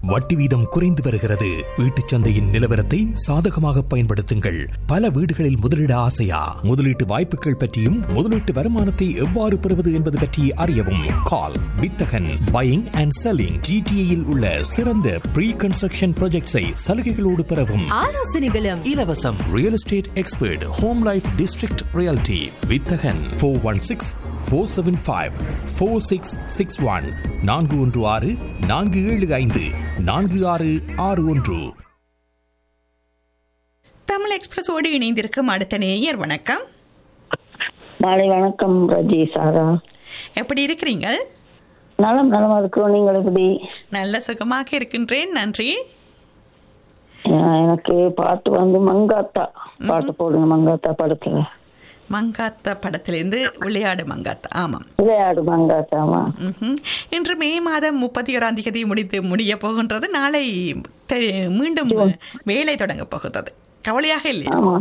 வட்டி வீதம் குறைந்து வருகிறது வீட்டுச் சந்தையின் நிலவரத்தை சாதகமாக பயன்படுத்துங்கள் பல வீடுகளில் முதலீட ஆசையா முதலீட்டு வாய்ப்புகள் பற்றியும் முதலீட்டு வருமானத்தை எவ்வாறு பெறுவது என்பது பற்றி அறியவும் கால் வித்தகன் பையிங் அண்ட் செல்லிங் ஜிடிஏயில் உள்ள சிறந்த ப்ரீ கன்ஸ்ட்ரக்ஷன் ப்ராஜெக்ட்ஸை சலுகைகளோடு பெறவும் ஆலோசனைகளும் இலவசம் real estate expert home life district reality வித்தகன் four one six four seven five four six six one நான்கு ஒன்று ஆறு நான்கு ஏழு ஐந்து நான்கு ஆறு ஆறு ஒன்று தமிழ் எக்ஸ்பிரஸோடு இணைந்திருக்கும் அடுத்த நேயர் வணக்கம் மாலை வணக்கம் ரஜி சாரா எப்படி இருக்கிறீங்க நலம் நலமா இருக்கிறோம் நீங்கள் எப்படி நல்ல சுகமாக இருக்கின்றேன் நன்றி அஹ் எனக்கு பாட்டு வந்து மங்காத்தா பாட்டு போடுங்க மங்காத்தா படத்துல மங்காத்தா படத்திலிருந்து விளையாடு மங்காத்தா ஆமாம் விளையாடு மங்காத்தாமா ம்ஹும். இன்று மே மாதம் முப்பத்தி ஓராம் தேதி முடித்து முடிய போகின்றது நாளை தெ- மீண்டும் வேலை தொடங்க போகின்றது கவலையாக இல்லையா ஆமா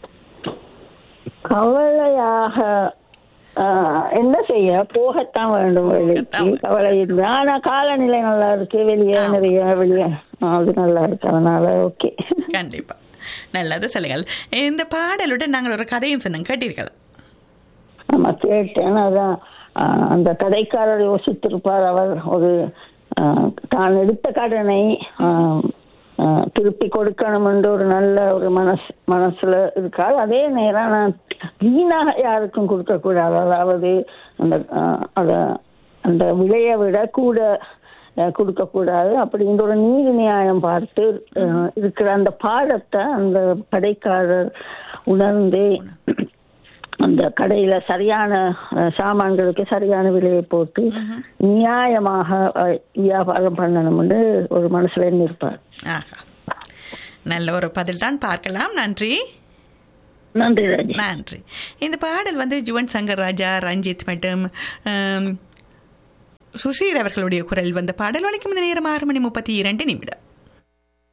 கவலையாக அஹ், என்ன செய்ய போகத்தான் வேண்டும் வேலைக்கு போகத்தான். கவலை இல்லை ஆனா காலநிலை நல்லா இருக்கு வெளியே நிறைய வெளியே அது நல்லா இருக்கு அதனால ஓகே கண்டிப்பா நல்லது சொல்லுங்கள் இந்த பாடலுடன் நாங்கள் ஒரு கதையும் சொன்னோம் கேட்டீர்கள் ஆமா கேட்டேன் அதான் ஆஹ், அந்த கடைக்காரர் யோசித்திருப்பார் அவர் ஒரு ஆஹ், தான் எடுத்த கடனை ஆஹ், ஆஹ், திருப்பி கொடுக்கணும் என்று ஒரு நல்ல ஒரு மனசு மனசுல இருக்கார் அதே நேரம் நான் வீணாக யாருக்கும் கொடுக்க கூடாது அதாவது அந்த ஆஹ், அத அந்த விலையை விட கூட அஹ், கொடுக்க கூடாது அப்படின்ற ஒரு நீதி நியாயம் பார்த்து அஹ், இருக்கிற அந்த பாடத்தை அந்த கடைக்காரர் உணர்ந்து அந்த கடையில சரியான அஹ், சாமான்களுக்கு சரியான விலையை போட்டு நியாயமாக அஹ், வியாபாரம் பண்ணணும்னு ஒரு மனசுல எண்ணிருப்பார் ஆஹா நல்ல ஒரு பதில் தான் பார்க்கலாம் நன்றி நன்றி ராஜி நன்றி இந்த பாடல் வந்து ஜுவன் சங்கர் ராஜா ரஞ்சித் மற்றும் ஆம், சுஷீர் அவர்களுடைய குரல் வந்த பாடல் வரைக்கும் இந்த நேரம் ஆறு மணி முப்பத்தி இரண்டு நிமிடம்